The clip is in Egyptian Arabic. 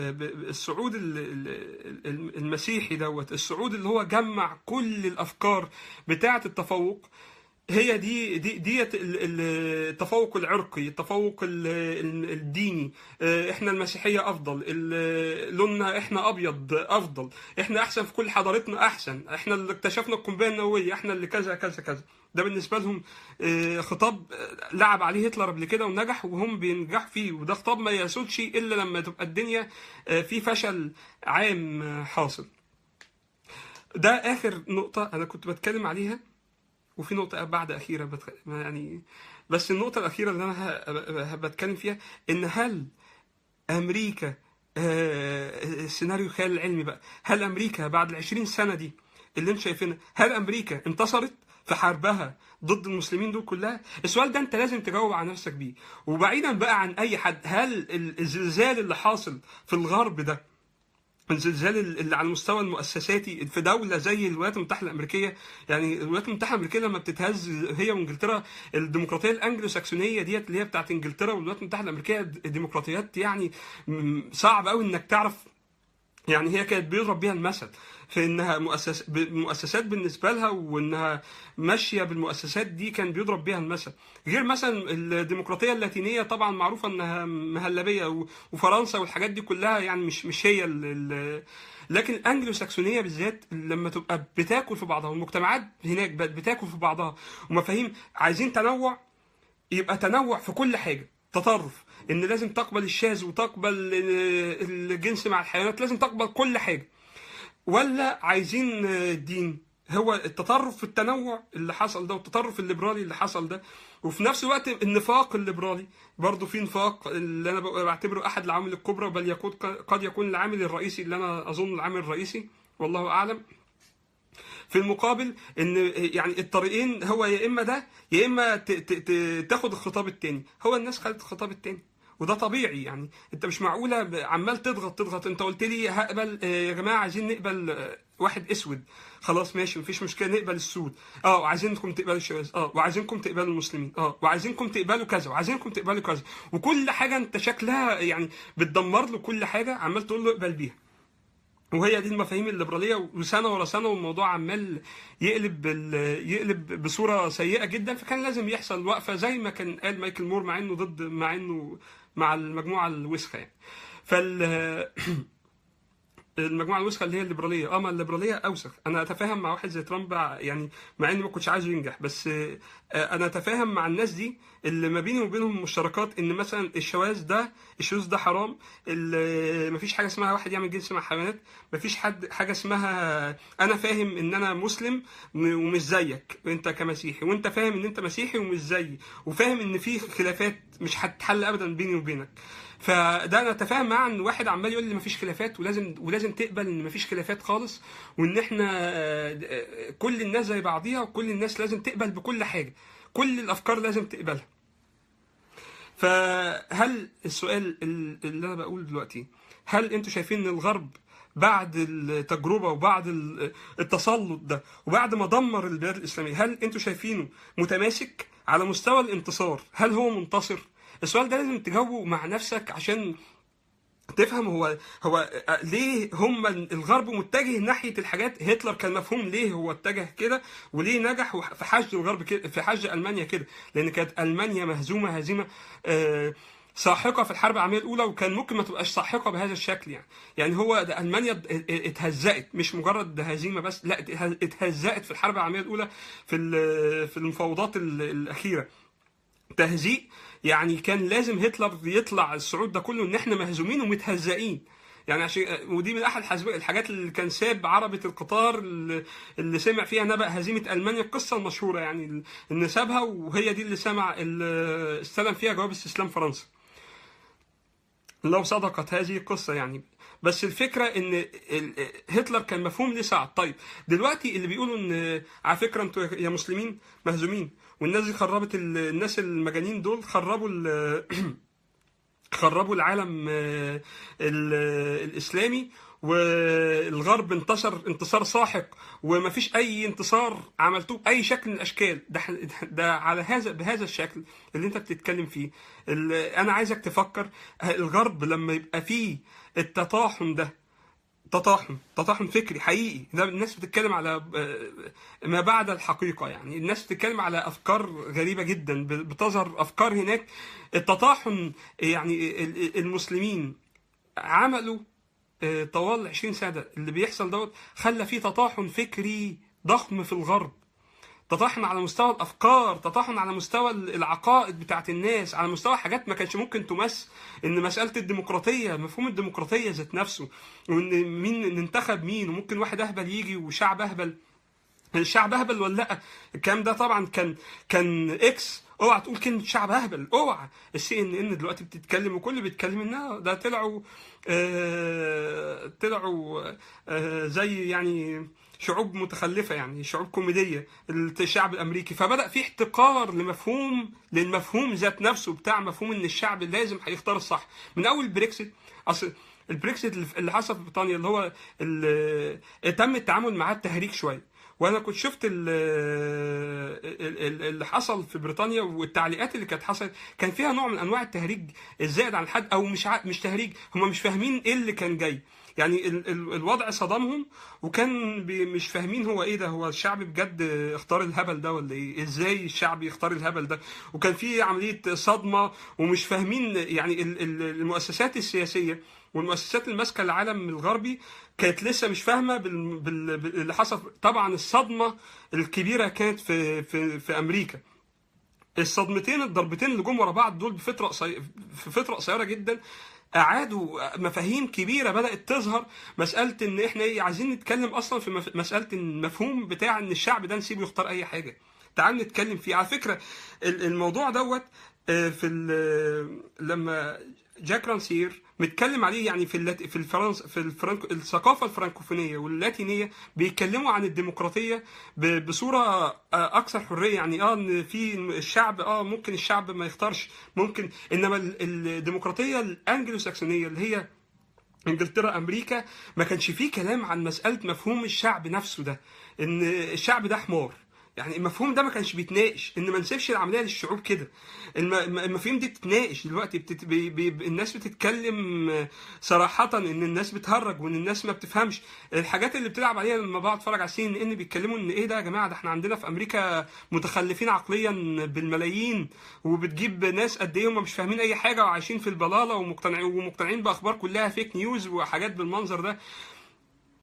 الصعود المسيحي دوت الصعود اللي هو جمع كل الافكار بتاعه التفوق هي دي دي ديت التفوق العرقي التفوق الديني احنا المسيحيه افضل لوننا احنا ابيض افضل احنا احسن في كل حضارتنا احسن احنا اللي اكتشفنا القنبله النوويه احنا اللي كذا كذا كذا ده بالنسبه لهم خطاب لعب عليه هتلر قبل كده ونجح وهم بينجحوا فيه وده خطاب ما يسودش الا لما تبقى الدنيا في فشل عام حاصل ده اخر نقطه انا كنت بتكلم عليها وفي نقطة بعد أخيرة بتخ... يعني بس النقطة الأخيرة اللي أنا ه... بتكلم فيها إن هل أمريكا آه... سيناريو الخيال العلمي بقى هل أمريكا بعد العشرين سنة دي اللي أنت شايفينها هل أمريكا انتصرت في حربها ضد المسلمين دول كلها السؤال ده انت لازم تجاوب على نفسك بيه وبعيدا بقى عن اي حد هل الزلزال اللي حاصل في الغرب ده الزلزال اللي على المستوى المؤسساتي في دوله زي الولايات المتحده الامريكيه يعني الولايات المتحده الامريكيه لما بتتهز هي وانجلترا الديمقراطيه الانجلو ساكسونيه ديت اللي هي بتاعت انجلترا والولايات المتحده الامريكيه الديمقراطيات يعني صعب قوي انك تعرف يعني هي كانت بيضرب بيها المثل في انها مؤسس مؤسسات بالنسبه لها وانها ماشيه بالمؤسسات دي كان بيضرب بيها المثل غير مثلا الديمقراطيه اللاتينيه طبعا معروفه انها مهلبيه وفرنسا والحاجات دي كلها يعني مش مش هي ال ال لكن الانجلو ساكسونيه بالذات لما تبقى بتاكل في بعضها والمجتمعات هناك بتاكل في بعضها ومفاهيم عايزين تنوع يبقى تنوع في كل حاجه تطرف ان لازم تقبل الشاذ وتقبل الجنس مع الحيوانات لازم تقبل كل حاجه ولا عايزين الدين هو التطرف في التنوع اللي حصل ده والتطرف الليبرالي اللي حصل ده وفي نفس الوقت النفاق الليبرالي برضه في نفاق اللي انا بعتبره احد العوامل الكبرى بل يكون قد يكون العامل الرئيسي اللي انا اظن العامل الرئيسي والله اعلم في المقابل ان يعني الطريقين هو يا اما ده يا اما تاخد الخطاب التاني هو الناس خدت الخطاب التاني وده طبيعي يعني انت مش معقوله عمال تضغط تضغط انت قلت لي هقبل يا جماعه عايزين نقبل واحد اسود خلاص ماشي مفيش مشكله نقبل السود اه وعايزينكم تقبلوا الشواذ اه وعايزينكم تقبلوا المسلمين اه وعايزينكم تقبلوا كذا وعايزينكم تقبلوا كذا وكل حاجه انت شكلها يعني بتدمر له كل حاجه عمال تقول له اقبل بيها وهي دي المفاهيم الليبراليه وسنه ورا سنه والموضوع عمال يقلب يقلب بصوره سيئه جدا فكان لازم يحصل وقفه زي ما كان قال مايكل مور مع انه ضد مع انه مع المجموعه الوسخه يعني فال المجموعه الوسخه اللي هي الليبراليه اه ما الليبراليه اوسخ انا اتفاهم مع واحد زي ترامب يعني مع اني ما كنتش عايزه ينجح بس انا اتفاهم مع الناس دي اللي ما بيني وبينهم مشتركات ان مثلا الشواذ ده الشذوذ ده حرام ما فيش حاجه اسمها واحد يعمل جنس مع حيوانات ما فيش حد حاجه اسمها انا فاهم ان انا مسلم ومش زيك انت كمسيحي وانت فاهم ان انت مسيحي ومش زيي وفاهم ان في خلافات مش هتتحل ابدا بيني وبينك فده انا اتفاهم مع ان واحد عمال يقول لي مفيش خلافات ولازم ولازم تقبل ان مفيش خلافات خالص وان احنا كل الناس زي بعضيها وكل الناس لازم تقبل بكل حاجه كل الافكار لازم تقبلها فهل السؤال اللي انا بقوله دلوقتي هل انتوا شايفين ان الغرب بعد التجربه وبعد التسلط ده وبعد ما دمر البلاد الاسلاميه هل انتوا شايفينه متماسك على مستوى الانتصار هل هو منتصر السؤال ده لازم تجاوبه مع نفسك عشان تفهم هو هو ليه هم الغرب متجه ناحيه الحاجات هتلر كان مفهوم ليه هو اتجه كده وليه نجح في حشد الغرب كده في حشد المانيا كده لان كانت المانيا مهزومه هزيمه آه ساحقه في الحرب العالميه الاولى وكان ممكن ما تبقاش ساحقه بهذا الشكل يعني يعني هو ده المانيا اتهزقت مش مجرد هزيمه بس لا اتهزقت في الحرب العالميه الاولى في في المفاوضات الاخيره تهزيق يعني كان لازم هتلر يطلع الصعود ده كله ان احنا مهزومين ومتهزقين يعني عشان ودي من احد الحاجات اللي كان ساب عربه القطار اللي سمع فيها نبأ هزيمه المانيا القصه المشهوره يعني ان سابها وهي دي اللي سمع اللي استلم فيها جواب استسلام فرنسا لو صدقت هذه القصه يعني بس الفكره ان هتلر كان مفهوم ليه صعب طيب دلوقتي اللي بيقولوا ان على فكره انتوا يا مسلمين مهزومين والناس دي خربت الناس المجانين دول خربوا خربوا العالم الاسلامي والغرب انتصر انتصار ساحق ومفيش اي انتصار عملتوه باي شكل من الاشكال ده ده على هذا بهذا الشكل اللي انت بتتكلم فيه انا عايزك تفكر الغرب لما يبقى فيه التطاحن ده تطاحن تطاحن فكري حقيقي ده الناس بتتكلم على آه، ما بعد الحقيقة يعني الناس بتتكلم على أفكار غريبة جدا ب- بتظهر أفكار هناك التطاحن يعني ال- ال- المسلمين عملوا آه، طوال 20 سنة اللي بيحصل دوت خلى فيه تطاحن فكري ضخم في الغرب تطاحن على مستوى الافكار تطاحن على مستوى العقائد بتاعت الناس على مستوى حاجات ما كانش ممكن تمس ان مساله الديمقراطيه مفهوم الديمقراطيه ذات نفسه وان مين ننتخب مين وممكن واحد اهبل يجي وشعب اهبل الشعب اهبل ولا لا الكلام ده طبعا كان كان اكس اوعى تقول كلمه شعب اهبل اوعى السي ان ان دلوقتي بتتكلم وكل اللي بيتكلم انها ده طلعوا آه طلعوا آه زي يعني شعوب متخلفه يعني شعوب كوميديه الشعب الامريكي فبدا في احتقار لمفهوم للمفهوم ذات نفسه بتاع مفهوم ان الشعب لازم هيختار الصح من اول بريكسيت اصل البريكسيت اللي حصل في بريطانيا اللي هو اللي تم التعامل معاه بتهريج شويه وانا كنت شفت ال- ال- ال- اللي حصل في بريطانيا والتعليقات اللي كانت حصلت كان فيها نوع من انواع التهريج الزائد عن الحد او مش ع- مش تهريج هم مش فاهمين ايه اللي كان جاي يعني ال- ال- الوضع صدمهم وكان بي- مش فاهمين هو ايه ده هو الشعب بجد اختار الهبل ده ولا ايه ازاي الشعب يختار الهبل ده وكان في عمليه صدمه ومش فاهمين يعني ال- ال- المؤسسات السياسيه والمؤسسات اللي ماسكه العالم الغربي كانت لسه مش فاهمه بال... بال... باللي حصل طبعا الصدمه الكبيره كانت في في في امريكا الصدمتين الضربتين اللي جم ورا بعض دول بفتره قصي... في فتره قصيره جدا اعادوا مفاهيم كبيره بدات تظهر مساله ان احنا ايه عايزين نتكلم اصلا في مف... مساله المفهوم بتاع ان الشعب ده نسيبه يختار اي حاجه تعال نتكلم فيه على فكره ال- الموضوع دوت آه، في ال- لما جاك رانسير متكلم عليه يعني في اللات... في الفرنس في الفرنك... الثقافه الفرنكوفونيه واللاتينيه بيتكلموا عن الديمقراطيه ب... بصوره آه، اكثر حريه يعني اه ان في الشعب اه ممكن الشعب ما يختارش ممكن انما ال- الديمقراطيه الانجلو ساكسونيه اللي هي انجلترا امريكا ما كانش فيه كلام عن مساله مفهوم الشعب نفسه ده ان الشعب ده حمار يعني المفهوم ده ما كانش بيتناقش ان ما نسيبش العمليه للشعوب كده الم- الم- المفاهيم دي بتتناقش دلوقتي بتت... بي... بي... الناس بتتكلم صراحه ان الناس بتهرج وان الناس ما بتفهمش الحاجات اللي بتلعب عليها لما بقعد اتفرج على سي ان ان بيتكلموا ان ايه ده يا جماعه ده احنا عندنا في امريكا متخلفين عقليا بالملايين وبتجيب ناس قد ايه هم مش فاهمين اي حاجه وعايشين في البلاله ومقتنعين ومقتنعين باخبار كلها فيك نيوز وحاجات بالمنظر ده